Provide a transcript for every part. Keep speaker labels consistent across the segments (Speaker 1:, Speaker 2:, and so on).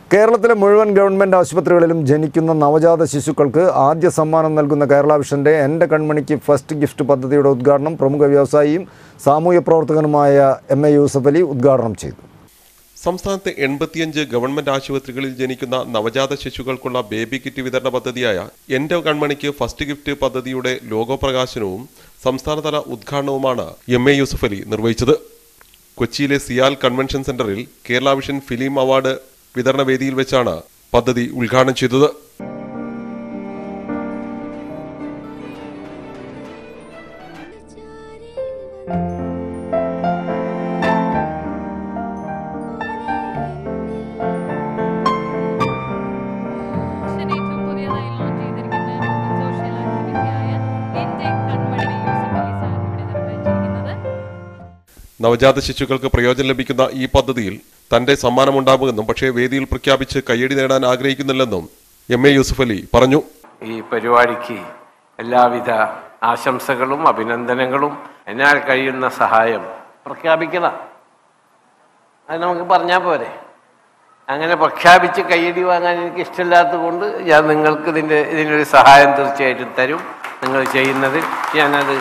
Speaker 1: കേരളത്തിലെ മുഴുവൻ ഗവൺമെൻറ് ആശുപത്രികളിലും ജനിക്കുന്ന നവജാത ശിശുക്കൾക്ക് ആദ്യ സമ്മാനം നൽകുന്ന കേരള വിഷന്റെ എൻ്റെ കൺമണിക്ക് ഫസ്റ്റ് ഗിഫ്റ്റ് പദ്ധതിയുടെ ഉദ്ഘാടനം പ്രമുഖ വ്യവസായിയും സാമൂഹ്യ പ്രവർത്തകനുമായ എം എ യൂസഫ് അലി ഉദ്ഘാടനം ചെയ്തു
Speaker 2: സംസ്ഥാനത്തെ എൺപത്തിയഞ്ച് ഗവൺമെന്റ് ആശുപത്രികളിൽ ജനിക്കുന്ന നവജാത ശിശുക്കൾക്കുള്ള ബേബി കിറ്റ് വിതരണ പദ്ധതിയായ എന്റെ കൺമണിക്ക് ഫസ്റ്റ് ഗിഫ്റ്റ് പദ്ധതിയുടെ ലോഗോ പ്രകാശനവും സംസ്ഥാനതല ഉദ്ഘാടനവുമാണ് എം എ യൂസഫ് അലി നിർവഹിച്ചത് കൊച്ചിയിലെ സിയാൽ കൺവെൻഷൻ സെന്ററിൽ കേരള വിഷൻ ഫിലിം അവാർഡ് വിതരണ വേദിയിൽ വെച്ചാണ് പദ്ധതി ഉദ്ഘാടനം ചെയ്തത്
Speaker 3: മിഷൻ ഏറ്റവും പുതിയതായി ലോഞ്ച് ചെയ്തിരിക്കുന്ന സോഷ്യൽ ആക്ടിവിറ്റിയായ എൻ്റെ കൺമണി യൂസഫ് അലി സാർ ഇവിടെ നിർവഹിച്ചിരിക്കുന്നത്
Speaker 2: നവജാത ശിശുക്കൾക്ക് പ്രയോജനം ലഭിക്കുന്ന ഈ പദ്ധതിയിൽ തന്റെ സമ്മാനമുണ്ടാകുമെന്നും പക്ഷേ വേദിയിൽ പ്രഖ്യാപിച്ച് കയ്യടി നേടാൻ ആഗ്രഹിക്കുന്നില്ലെന്നും എം എ യൂസഫ് അലി പറഞ്ഞു
Speaker 4: ഈ പരിപാടിക്ക് എല്ലാവിധ ആശംസകളും അഭിനന്ദനങ്ങളും എന്നാൽ കഴിയുന്ന സഹായം പ്രഖ്യാപിക്കണം അത് നമുക്ക് പറഞ്ഞാൽ പോരെ അങ്ങനെ പ്രഖ്യാപിച്ച് കയ്യടി വാങ്ങാൻ എനിക്ക് ഇഷ്ടമില്ലാത്തത് കൊണ്ട് ഞാൻ നിങ്ങൾക്ക് ഇതിൻ്റെ ഇതിനൊരു സഹായം തീർച്ചയായിട്ടും തരും നിങ്ങൾ ചെയ്യുന്നത് ഞാനത്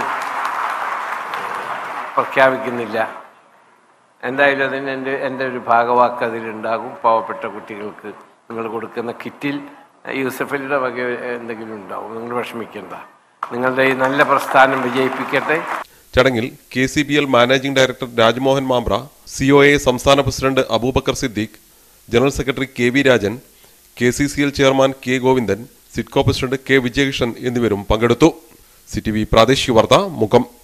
Speaker 4: പ്രഖ്യാപിക്കുന്നില്ല എന്തായാലും അതിന് എൻ്റെ എൻ്റെ ഒരു ഭാഗവാക്ക് അതിലുണ്ടാകും പാവപ്പെട്ട കുട്ടികൾക്ക് നിങ്ങൾ കൊടുക്കുന്ന കിറ്റിൽ യൂസഫലിയുടെ വക എന്തെങ്കിലും ഉണ്ടാവും നിങ്ങൾ വിഷമിക്കേണ്ട നിങ്ങളുടെ ഈ നല്ല പ്രസ്ഥാനം വിജയിപ്പിക്കട്ടെ
Speaker 2: ചടങ്ങിൽ K C B L managing director Rajmohan Mambra C O A സംസ്ഥാന president Abubakar Siddique general secretary K V Rajan K C C L chairman K Govindan SIDCO president K Vijayakrishnan എന്നിവരും പങ്കെടുത്തു സി ടി വി പ്രാദേശിക വാർത്ത മുഖം